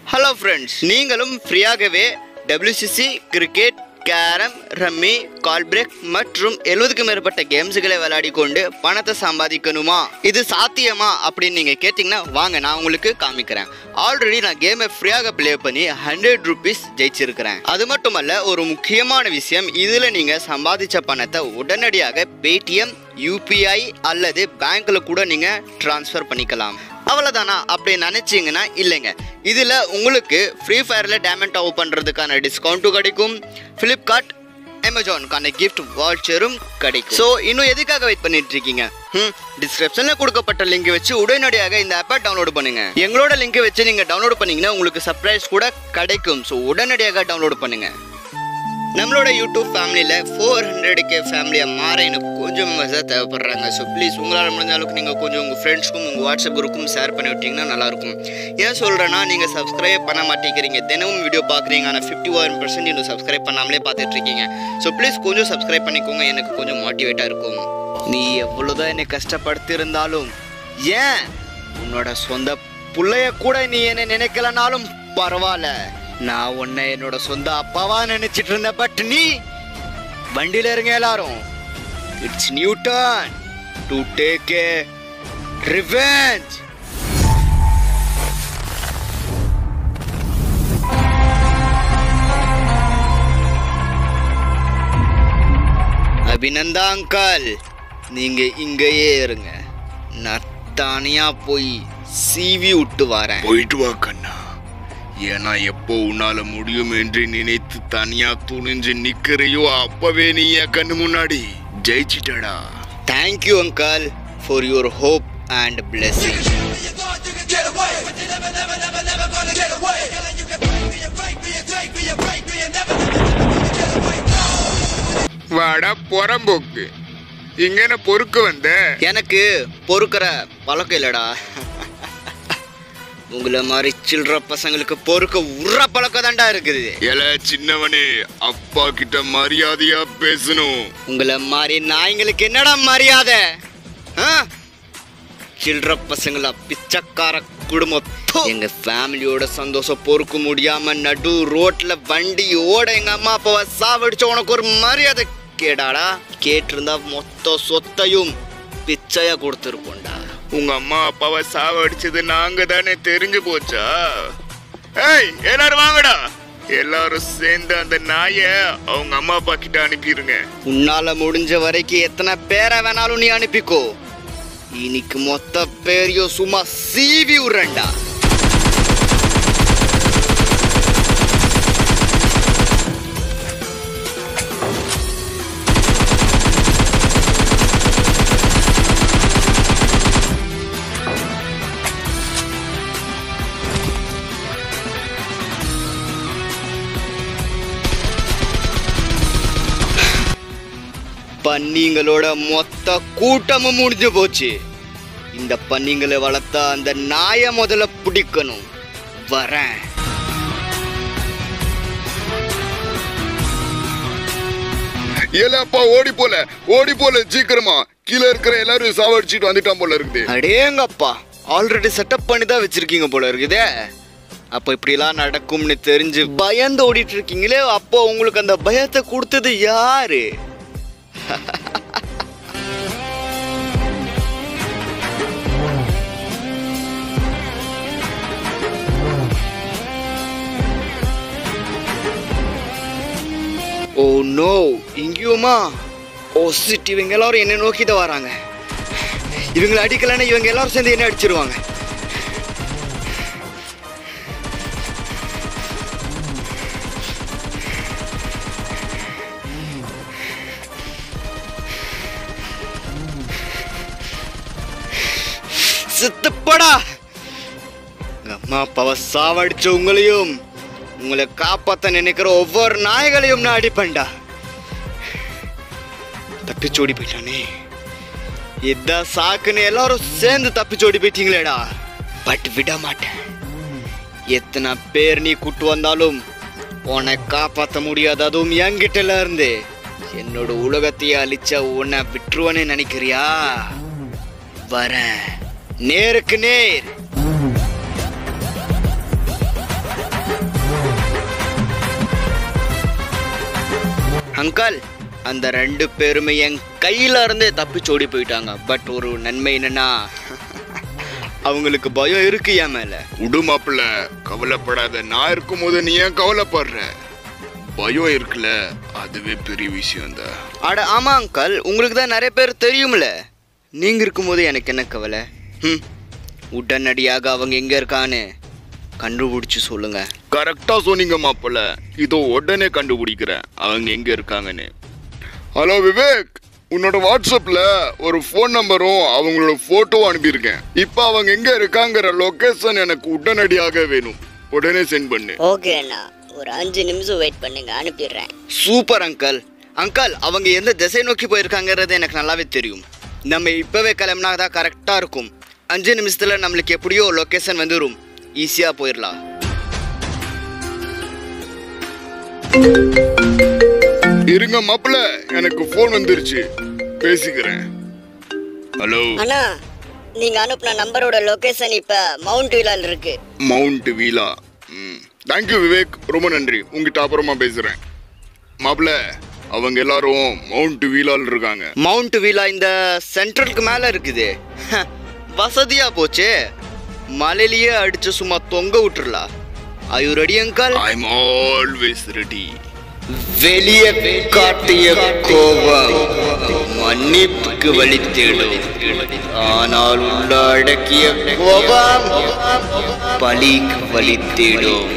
Hello friends நீங்களும் ஃப்ரீயாகவே WCC cricket carrom rummy call break மற்றும் எழுபதுக்கும் மேற்பட்ட கேம்ஸுகளை விளையாடி கொண்டு பணத்தை சம்பாதிக்கணுமா இது சாத்தியமா அப்படின்னு நீங்கள் கேட்டிங்கன்னா வாங்க நான் உங்களுக்கு காமிக்கிறேன் ஆல்ரெடி நான் கேமை ஃப்ரீயாக ப்ளே பண்ணி ஹண்ட்ரட் ருபீஸ் ஜெயிச்சிருக்கிறேன் அது மட்டுமல்ல ஒரு முக்கியமான விஷயம் இதில் நீங்கள் சம்பாதிச்ச பணத்தை உடனடியாக பேடிஎம் யூபிஐ அல்லது பேங்க்ல கூட நீங்கள் ட்ரான்ஸ்ஃபர் பண்ணிக்கலாம் அவ்வளோதானா அப்படி நினச்சிங்கன்னா இல்லைங்க இதில் உங்களுக்கு ஃப்ரீ ஃபயரில் டேமண்ட் டாப் பண்ணுறதுக்கான டிஸ்கவுண்ட்டும் கிடைக்கும் ஃப்ளிப்கார்ட் அமேசானுக்கான கிஃப்ட் வாட்சரும் கிடைக்கும் ஸோ இன்னும் எதுக்காக வெயிட் பண்ணிட்டு இருக்கீங்க ம் டிஸ்கிரிப்ஷனில் கொடுக்கப்பட்ட லிங்க் வச்சு உடனடியாக இந்த ஆப்பை டவுன்லோட் பண்ணுங்க எங்களோட லிங்கை வச்சு நீங்கள் டவுன்லோட் பண்ணீங்கன்னா உங்களுக்கு சர்ப்ரைஸ் கூட கிடைக்கும் ஸோ உடனடியாக டவுன்லோட் பண்ணுங்க நம்மளோட யூடியூப் ஃபேமிலியில் ஃபோர் ஹண்ட்ரட் கே ஃபேமிலியாக மாற எனக்கு கொஞ்சம் மெம்பர்ஸாக தேவைப்படுறாங்க ஸோ ப்ளீஸ் உங்களால் முடிஞ்ச அளவுக்கு நீங்கள் கொஞ்சம் உங்கள் ஃப்ரெண்ட்ஸ்க்கும் உங்கள் வாட்ஸ்அப் குரூப்புக்கும் ஷேர் பண்ணி விட்டிங்கன்னா நல்லாயிருக்கும் ஏன் சொல்கிறேன்னா நீங்கள் சப்ஸ்கிரைப் பண்ண மாட்டேங்கிறீங்க தினமும் வீடியோ பார்க்குறீங்க ஆனால் ஃபிஃப்டி ஒன் பர்சன்ட் இன்னும் சப்ஸ்கிரைப் பண்ணாமலே பார்த்துட்டு இருக்கீங்க ஸோ ப்ளீஸ் கொஞ்சம் சப்ஸ்கிரைப் பண்ணிக்கோங்க எனக்கு கொஞ்சம் மோட்டிவேட்டாக இருக்கும் நீ எவ்வளோதான் என்னை கஷ்டப்படுத்தியிருந்தாலும் ஏன் உன்னோட சொந்த புள்ளைய கூட நீ என்ன நினைக்கலனாலும் பரவாயில்ல நான் உன்னை என்னோட சொந்த அப்பாவா நினைச்சிட்டு இருந்தேன் பட் நீ வண்டியில இருங்க எல்லாரும் it's new turn to take a revenge Abhinanda uncle நீங்க இங்கேயே இருங்க நான் தனியா போய் சீவி விட்டு வரேன் போயிட்டு வா கண்ணா ஏன்னா எப்போ உன்னால முடியும் என்று நினைத்து தனியா துணிஞ்சு நிக்கிறையோ அப்பவே நீ என் கண்ணு முன்னாடி ஜெயிச்சிட்டடா thank you uncle for your hope and blessing வாடா புறம்போக்கு இங்க என்ன பொறுக்க வந்த எனக்கு பொறுக்கிற பழக்கம் இல்லடா உங்களை மாதிரி சில்லற பசங்களுக்கு பொறுக்க உற பழக்கம் தான்டா இருக்குது எல சின்னவனே அப்பா கிட்ட மரியாதையா பேசணும் உங்களை மாதிரி நாய்ங்களுக்கு என்னடா மரியாதை ஆ? சில்லற பசங்களா பிச்சைக்கார குடும்பம் ப்பு. எங்க ஃபேமிலியோட சந்தோஷம் பொறுக்க முடியாம நடு ரோட்ல வண்டி ஓட எங்க அம்மா அப்பாவை சாவடிச்ச உனக்கு ஒரு மரியாதை கேடாடா கேட்டிருந்தா மொத்த சொத்தையும் பிச்சையா கொடுத்துருப்போம்டா உங்க அம்மா அப்பாவை சாவடிச்சது நாங்க தானே தெரிஞ்சு போச்சா ஏய் எல்லாரும் வாங்கடா எல்லாரும் சேர்ந்து அந்த நாய அவங்க அம்மா அப்பா கிட்ட அனுப்பிடுங்க உன்னால முடிஞ்ச வரைக்கும் எத்தனை பேரை வேணாலும் நீ அனுப்பிக்கோ இன்னைக்கு மொத்த பேரையும் சும்மா சீவி விடுறேன்டா பன்னிங்களோட மொத்த கூட்டமும் முடிஞ்சு போச்சு இந்த பன்னிங்களை வளர்த்தா அந்த நாயை முதல்ல பிடிக்கணும் வரேன் ஏலாப்பா ஓடி போல ஓடி போல சீக்கிரமா கீழே இருக்கிற எல்லாரும் சாவடிச்சிட்டு வந்துட்டான் போல இருக்குது அடேங்கப்பா ஆல்ரெடி செட்டப் பண்ணி தான் வச்சிருக்கீங்க போல இருக்குதே அப்போ இப்படிலாம் நடக்கும்னு தெரிஞ்சு பயந்து ஓடிட்டு இருக்கீங்களே அப்போ உங்களுக்கு அந்த பயத்தை கொடுத்தது யாரு ஓ நோ இங்கேயுமா ஓ சிட் இவங்க எல்லாரும் என்ன நோக்கி தான் வராங்க இவங்களை அடிக்கலைன்னா இவங்க எல்லாரும் சேர்ந்து என்ன அடிச்சிருவாங்க சித்துப்படா உங்க அம்மா அப்பாவை சாவடிச்ச உங்களையும் உங்களை காப்பாத்த நினைக்கிற ஒவ்வொரு நாய்களையும் நான் அடிப்பேன்டா தப்பிச்சோடி போயிட்டானே இதான் சாக்குன்னு எல்லாரும் சேர்ந்து தப்பிச்சோடி போயிட்டீங்களேடா பட் விட மாட்டேன் எத்தனை பேர் நீ கூட்டு வந்தாலும் உன்னை காப்பாற்ற முடியாது அதுவும் என்கிட்டல இருந்து என்னோட உலகத்தையே அழிச்ச உன்னை விட்டுருவனே நினைக்கிறியா வரேன் நேருக்கு நேர் அங்கிள் அந்த ரெண்டு பேருமே என் கையில இருந்தே தப்பிச்சு ஓடி போயிட்டாங்க பட் ஒரு நன்மை என்னன்னா அவங்களுக்கு பயம் இருக்கு என் மேல விடு மாப்பிள்ள கவலைப்படாத நான் இருக்கும்போது நீ ஏன் கவலைப்படுற பயம் இருக்குல்ல அதுவே பெரிய விஷயம் தான் அட ஆமா அங்கிள் உங்களுக்கு தான் நிறைய பேர் தெரியும்ல நீங்க இருக்கும்போது எனக்கு என்ன கவலை ம் உடனடியாக அவங்க எங்க இருக்கான்னு கண்டுபிடிச்சு சொல்லுங்க கரெக்டா சொன்னீங்க மாப்பிள்ள இதோ உடனே கண்டுபிடிக்கிறேன் அவங்க எங்க இருக்காங்கன்னு ஹலோ விவேக் உன்னோட வாட்ஸ்அப்ல ஒரு ஃபோன் நம்பரும் அவங்களோட போட்டோவும் அனுப்பியிருக்கேன் இப்போ அவங்க எங்க இருக்காங்கிற லொகேஷன் எனக்கு உடனடியாக வேணும் உடனே சென்ட் பண்ணு ஓகே அண்ணா ஒரு அஞ்சு நிமிஷம் வெயிட் பண்ணுங்க அனுப்பிடுறேன் சூப்பர் அங்கிள் அங்கிள் அவங்க எந்த திசை நோக்கி போயிருக்காங்கிறது எனக்கு நல்லாவே தெரியும் நம்ம இப்போவே கிளம்புனா தான் கரெக்டாக இருக்கும் அஞ்சு நிமிஷத்தில் நம்மளுக்கு எப்படியோ லொக்கேஷன் வந்துடும் ஈஸியாக போயிடலாம் இருங்க மாப்பிள்ள எனக்கு ஃபோன் வந்துருச்சு பேசிக்கிறேன் ஹலோ அண்ணா நீங்க அனுப்புன நம்பரோட லொகேஷன் இப்ப மவுண்ட் விலால் இருக்கு மவுண்ட் வீலா ம் தேங்க்யூ விவேக் ரொம்ப நன்றி உங்ககிட்ட அப்புறமா பேசுறேன் மாப்பிள்ள அவங்க எல்லாரும் மவுண்ட் வீலால் இருக்காங்க மவுண்ட் வீலா இந்த சென்ட்ரலுக்கு மேலே இருக்குது வசதியாக போச்சு மலையிலேயே அடிச்சு சும்மா தொங்க விட்டுறலாம் ஐயோ ready uncle I am always ready வெளியே காட்டிய கோபம் மன்னிப்புக்கு வழி தேடும் ஆனால் உள்ள அடக்கிய கோபம் பலிக்கு வழி தேடும்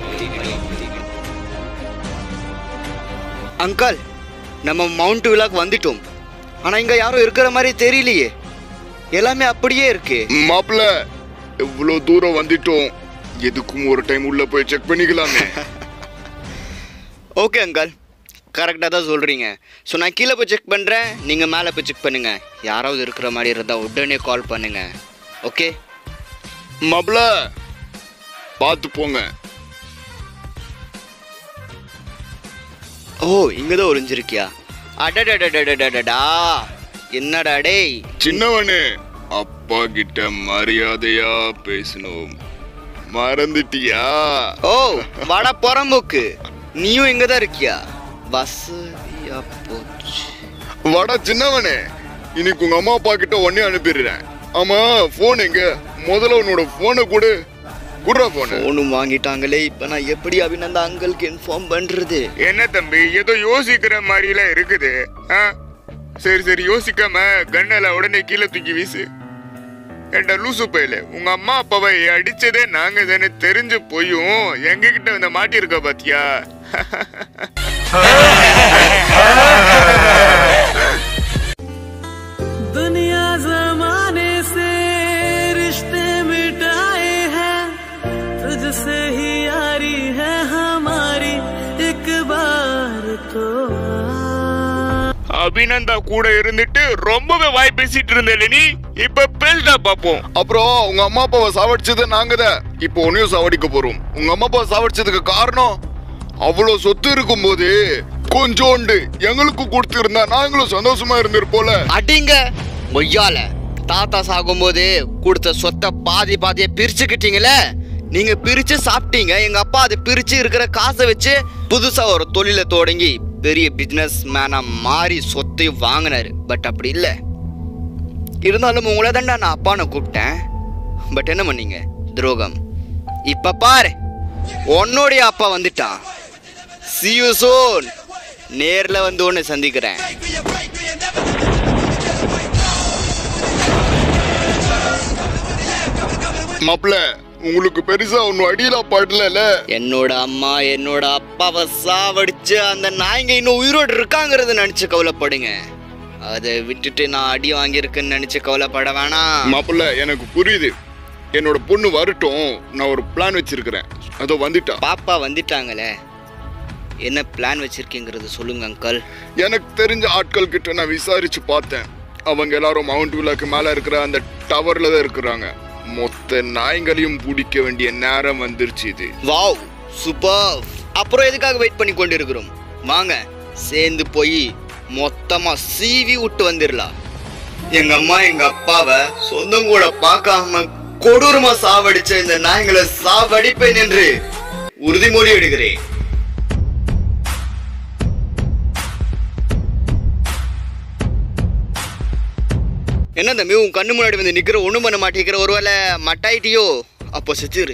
அங்கிள் நம்ம மவுண்ட் விழாக்கு வந்துட்டோம் ஆனா இங்க யாரும் இருக்கிற மாதிரி தெரியலையே எல்லாமே அப்படியே இருக்கு மாப்பிள்ள எவ்வளவு தூரம் வந்துட்டோம் எதுக்கும் ஒரு டைம் உள்ள போய் செக் பண்ணிக்கலாமே ஓகே அங்கிள் கரெக்டாக தான் சொல்கிறீங்க ஸோ நான் கீழே போய் செக் பண்ணுறேன் நீங்கள் மேலே போய் செக் பண்ணுங்கள் யாராவது இருக்கிற மாதிரி இருந்தால் உடனே கால் பண்ணுங்க ஓகே மாப்பிள்ள பார்த்து போங்க ஓ இங்கே தான் ஒளிஞ்சிருக்கியா அடடடடடடடா என்னடா டேய் சின்னவனு அப்பா கிட்ட மரியாதையா பேசணும் மறந்துட்டியா ஓ வாடா புறம்போக்கு நீயும் இங்கே தான் இருக்கியா வசதியா போச்சு வாடா சின்னவனே இன்னைக்கு உங்க அம்மா அப்பா கிட்ட உடனே அனுப்பிடுறேன் ஆமா போன் எங்க முதல்ல உன்னோட போனை கொடு குடுறா போன ஃபோனும் வாங்கிட்டாங்களே இப்போ நான் எப்படி அபிநந்தா அங்கிளுக்கு இன்ஃபார்ம் பண்ணுறது என்ன தம்பி ஏதோ யோசிக்கிற மாதிரிலாம் இருக்குது ஆ? சரி சரி யோசிக்காம கண்ணல உடனே கீழே தூக்கி வீசு ஏண்டா லூசு பையல உங்க அம்மா அப்பாவை அடிச்சதே நாங்க தானே தெரிஞ்சு போயும் எங்க கிட்ட வந்து மாட்டியிருக்க பாத்தியா दुनिया जमाने से रिश्ते मिटाए हैं तुझसे ही यारी है हमारी एक बार तो आ। அபிநந்தா கூட இருந்துட்டு ரொம்பவே வாய் பேசிட்டு இருந்தேல நீ இப்ப பேசுடா பாப்போம் அப்புறம் உங்க அம்மா அப்பாவை சாவடிச்சது நாங்க தான் இப்போ உன்னையும் சாவடிக்க போறோம் உங்க அம்மா அப்பாவை சாவடிச்சதுக்கு காரணம் அவ்வளவு சொத்து இருக்கும்போது கொஞ்சோண்டு எங்களுக்கு கொடுத்திருந்தா நாங்களும் சந்தோஷமா இருந்திருப்போல அடிங்க மொய்யால தாத்தா சாகும்போது கொடுத்த சொத்தை பாதி பாதியை பிரிச்சுக்கிட்டீங்களே நீங்க பிரிச்சு சாப்பிட்டீங்க எங்க அப்பா அதை பிரிச்சு இருக்கிற காசை வச்சு புதுசா ஒரு தொழிலை தொடங்கி பெரிய பிசினஸ் மேனா மாறி சொத்தை வாங்கினாரு பட் அப்படி இல்லை இருந்தாலும் உங்களை தான்டா நான் அப்பானை கூப்பிட்டேன் பட் என்ன பண்ணீங்க துரோகம் இப்ப பாரு உன்னுடைய அப்பா வந்துட்டான் see you soon நேர்ல வந்து ஒன்று சந்திக்கிறேன் மாப்பிள உங்களுக்கு பெருசா ஒன்னும் அடியில படல என்னோட அம்மா என்னோட அப்பாவை சாவடிச்சு அந்த நாய்ங்க இன்னும் உயிரோடு இருக்காங்கிறத நினைச்சு கவலைப்படுங்க அதை விட்டுட்டு நான் அடி வாங்கியிருக்கேன்னு நினைச்சு கவலைப்பட வேணாம் மாப்பிள்ள எனக்கு புரியுது என்னோட பொண்ணு வரட்டும் நான் ஒரு பிளான் வச்சிருக்கிறேன் அதோ வந்துட்டா பாப்பா வந்துட்டாங்களே என்ன பிளான் வச்சிருக்கீங்கிறது சொல்லுங்க அங்கிள் எனக்கு தெரிஞ்ச ஆட்கள் கிட்ட நான் விசாரிச்சு பார்த்தேன் அவங்க எல்லாரும் மவுண்ட் வில்லாக்கு மேல இருக்கிற அந்த டவர்ல தான் இருக்கிறாங்க மொத்த நாய்களையும் பிடிக்க வேண்டிய நேரம் வந்துருச்சு இது வாவ் சூப்பர் அப்புறம் எதுக்காக வெயிட் பண்ணி கொண்டு இருக்கிறோம் வாங்க சேர்ந்து போய் மொத்தமா சீவி விட்டு வந்துடலாம் எங்க அம்மா எங்க அப்பாவை சொந்தம் கூட பார்க்காம கொடூரமா சாவடிச்ச இந்த நாய்களை சாவடிப்பேன் என்று உறுதிமொழி எடுக்கிறேன் என்ன தம்பி உன் கண்ணு முன்னாடி வந்து நிக்கிற ஒண்ணும் பண்ண மாட்டேங்கிற ஒருவேளை மட்டாயிட்டியோ அப்போ செத்துரு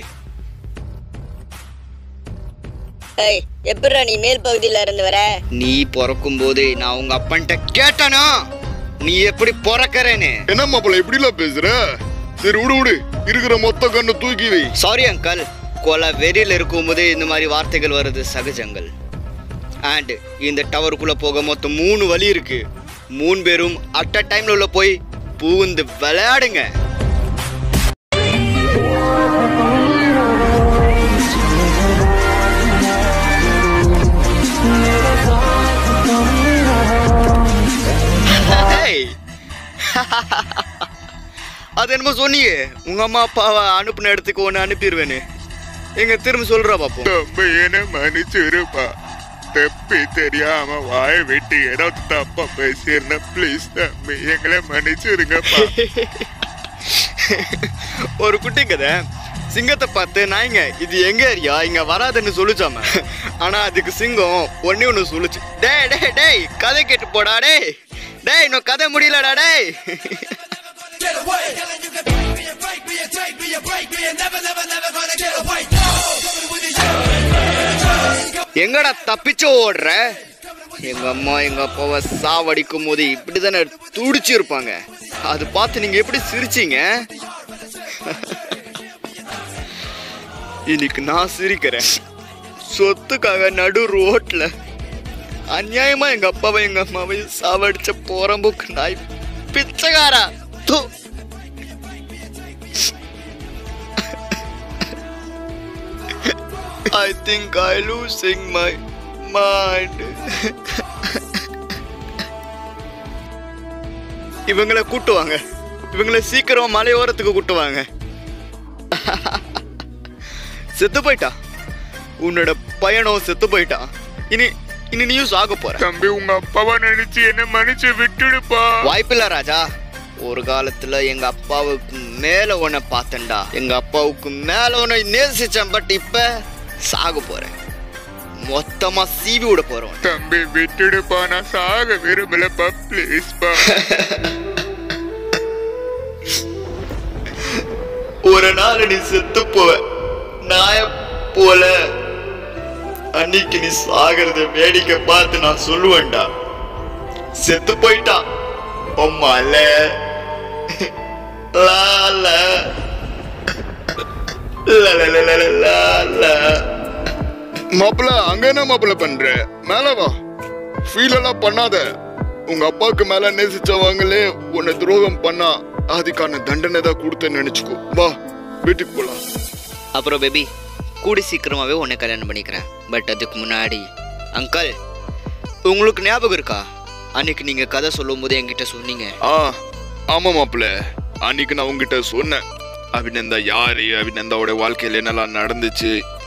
ஏய் எப்படிடா நீ மேல் பகுதியில இருந்து வர நீ பிறக்கும் போது நான் உங்க அப்பன்ட்ட கேட்டனா நீ எப்படி பிறக்கறேன்னு என்ன மாப்பிள்ள இப்படிலாம் பேசுற சரி விடு விடு இருக்கிற மொத்த கண்ணை தூக்கி வை சாரி அங்கிள் கொலை வெறியில் இருக்கும்போது இந்த மாதிரி வார்த்தைகள் வருது சகஜங்கள் அண்ட் இந்த டவருக்குள்ள போக மொத்தம் மூணு வழி இருக்கு மூணு பேரும் அட் அ டைம்ல உள்ள போய் பூந்து விளையாடுங்க Hey! அது என்னமோ சொன்னியே உங்க அம்மா அப்பாவை அனுப்புன இடத்துக்கு ஒன்று அனுப்பிடுவேன்னு எங்க திரும்ப சொல்றா பாப்போம் தம்பி என்ன மன்னிச்சிருப்பா தப்பி தெரியாம வாய விட்டு ஏதாவது தப்பா பேசியிருந்தேன் ப்ளீஸ் தம்பி எங்களை மன்னிச்சிருங்கப்பா ஒரு குட்டி கதை சிங்கத்தை பார்த்து நாய்ங்க இது எங்க ஏரியா இங்க வராதுன்னு சொல்லுச்சாம ஆனா அதுக்கு சிங்கம் ஒன்னே ஒன்று சொல்லுச்சு டேய் டேய் டேய் கதை கேட்டு போடா டேய் டேய் இன்னும் கதை முடியலடா டேய் எங்கடா தப்பிச்சு ஓடுற எங்க அம்மா எங்க அப்பாவை சாவடிக்கும் போது இப்படிதானே துடிச்சு இருப்பாங்க அது பார்த்து நீங்க எப்படி சிரிச்சீங்க இன்னைக்கு நான் சிரிக்கிறேன் சொத்துக்காக நடு ரோட்ல அநியாயமா எங்க அப்பாவை எங்க அம்மாவையும் சாவடிச்ச போறம்போக்கு நாய் பிச்சைக்காரா தூ I think I losing my mind. இவங்கள கூட்டுவாங்க இவங்கள சீக்கிரம் மலையோரத்துக்கு கூட்டுவாங்க செத்து போயிட்டா உன்னோட பையனும் செத்து போயிட்டான் இனி இனி நீயும் சாக போற தம்பி உங்க அப்பாவை நினைச்சு என்ன மன்னிச்சு விட்டுடுப்பா வாய்ப்பில்ல ராஜா ஒரு காலத்துல எங்க அப்பாவுக்கு மேல உன்னை பார்த்தேன்டா எங்க அப்பாவுக்கு மேல உன்னை நேசிச்சேன் பட் இப்ப சாக போறேன் மொத்தமா சீவி விட போறோம் தம்பி விட்டுடுப்பா நான் சாக விரும்பலப்பா ப்ளீஸ்ப்பா ஒரு நாள் நீ செத்து போவ நாய போல அன்னைக்கு நீ சாகிறத வேடிக்கை பார்த்து நான் சொல்லுவேன்டா செத்து போயிட்டான் உம்மால லால லால மாப்பிள்ள அங்க என்ன மாப்பிள்ள பண்ற மேல வா ஃபீல் எல்லாம் பண்ணாத உங்க அப்பாவுக்கு மேல நேசிச்சவங்களே உன்னை துரோகம் பண்ணா அதுக்கான தண்டனை தான் கொடுத்தேன்னு நினைச்சுக்கோ வா வீட்டுக்கு போலாம் அப்புறம் பேபி கூடி சீக்கிரமாவே உன்னை கல்யாணம் பண்ணிக்கிறேன் பட் அதுக்கு முன்னாடி அங்கிள் உங்களுக்கு ஞாபகம் இருக்கா அன்னைக்கு நீங்க கதை சொல்லும் போது என்கிட்ட சொன்னீங்க ஆ ஆமா மாப்பிள்ள அன்னைக்கு நான் உங்ககிட்ட சொன்னேன் அபிநந்தா யாரு அபிநந்தாவோட வாழ்க்கையில என்னெல்லாம் நடந்துச்சு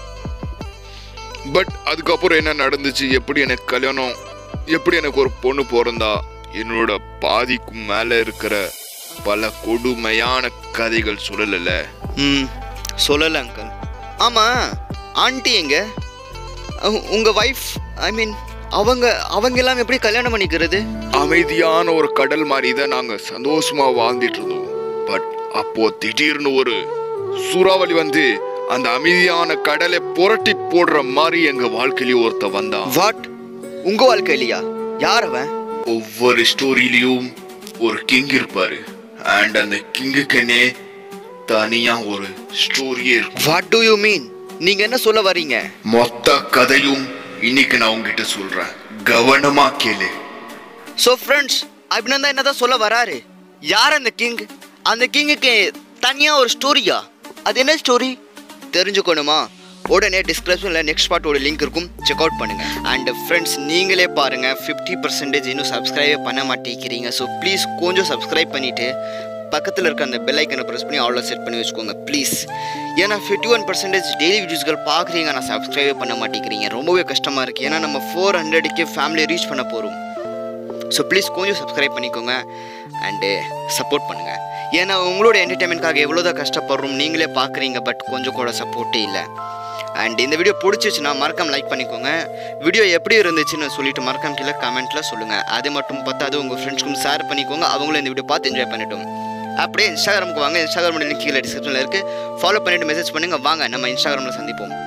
பட் அதுக்கப்புறம் என்ன நடந்துச்சு எப்படி எனக்கு கல்யாணம் எப்படி எனக்கு ஒரு பொண்ணு பிறந்தா என்னோட பாதிக்கும் மேல இருக்கிற பல கொடுமையான கதைகள் சொல்லல ம் சொல்லல அங்கிள் ஆமா ஆண்டி எங்க அஹ், உங்க வைஃப் ஐ மீன் அவங்க அவங்க எல்லாம் எப்படி கல்யாணம் பண்ணிக்கிறது அமைதியான ஒரு கடல் மாதிரி தான் நாங்க சந்தோஷமா வாழ்ந்துட்டு இருந்தோம் பட் அப்போ திடீர்னு ஒரு சூறாவளி வந்து அந்த அமைதியான கடலை புரட்டி போடுற மாதிரி எங்க வாழ்க்கையிலயும் ஒருத்த வந்தான் வாட் உங்க வாழ்க்கையிலையா யார் அவன் ஒவ்வொரு ஸ்டோரியிலையும் ஒரு கிங் இருப்பாரு அண்ட் அந்த கிங்குக்குன்னே தனியா ஒரு ஸ்டோரியே இருக்கும் வாட் டு யூ மீன் நீங்க என்ன சொல்ல வர்றீங்க மொத்த கதையும் இன்னைக்கு நான் உங்ககிட்ட சொல்றேன் கவனமா கேளு ஸோ ஃப்ரெண்ட்ஸ் அபிநந்தா என்னதான் சொல்ல வராரு யார் அந்த கிங் அந்த கிங்குக்கு தனியா ஒரு ஸ்டோரியா அது என்ன ஸ்டோரி தெரிஞ்சுக்கணுமா உடனே டிஸ்கிரிப்ஷனில் நெக்ஸ்ட் பார்ட்டோட லிங்க் இருக்கும் செக் அவுட் பண்ணுங்க அண்ட் ஃப்ரெண்ட்ஸ் நீங்களே பாருங்க ஃபிஃப்டி பர்சன்டேஜ் இன்னும் சப்ஸ்கிரைபே பண்ண மாட்டேங்கிறீங்க ஸோ ப்ளீஸ் கொஞ்சம் சப்ஸ்கிரைப் பண்ணிட்டு பக்கத்தில் இருக்க அந்த பெல் ஐக்கனை ப்ரெஸ் பண்ணி அவ்வளோ செட் பண்ணி வச்சுக்கோங்க ப்ளீஸ் ஏன்னா ஃபிஃப்டி ஒன் பர்சன்டேஜ் டெய்லி வீடியோஸ்கள் பார்க்குறீங்க ஆனால் சப்ஸ்கிரைபே பண்ண மாட்டேங்கிறீங்க ரொம்பவே கஷ்டமாக இருக்குது ஏன்னா நம்ம ஃபோர் ஹண்ட்ரடுக்கே ஃபேமிலியை ரீச் பண்ண போகிறோம் ஸோ ப்ளீஸ் கொஞ்சம் சப்ஸ்கிரைப் பண்ணிக்கோங்க அண்டு சப்போர்ட் பண்ணுங்கள் ஏன்னா உங்களோட என்டர்டைன்மெண்ட்காக எவ்வளோ தான் கஷ்டப்படுறோம் நீங்களே பார்க்குறீங்க பட் கொஞ்சம் கூட சப்போர்ட்டே இல்லை அண்ட் இந்த வீடியோ பிடிச்சிச்சுன்னா மறக்காம லைக் பண்ணிக்கோங்க வீடியோ எப்படி இருந்துச்சுன்னு சொல்லிட்டு மறக்காம கீழே கமெண்ட்ல சொல்லுங்க அது மட்டும் பார்த்து உங்க ஃப்ரெண்ட்ஸ்க்கும் ஷேர் பண்ணிக்கோங்க அவங்களும் இந்த வீடியோ பார்த்து என்ஜாய் பண்ணிட்டோம் அப்படியே இன்ஸ்டாகிராமுக்கு வாங்க இன்ஸ்டாகிராமோட லிங்க் கீழே டிஸ்கிரிப்ஷனில் இருக்கு ஃபாலோ பண்ணிட்டு மெசேஜ் பண்ணுங்க வாங்க நம்ம இன்ஸ்டாகிராமில் சந்திப்போம்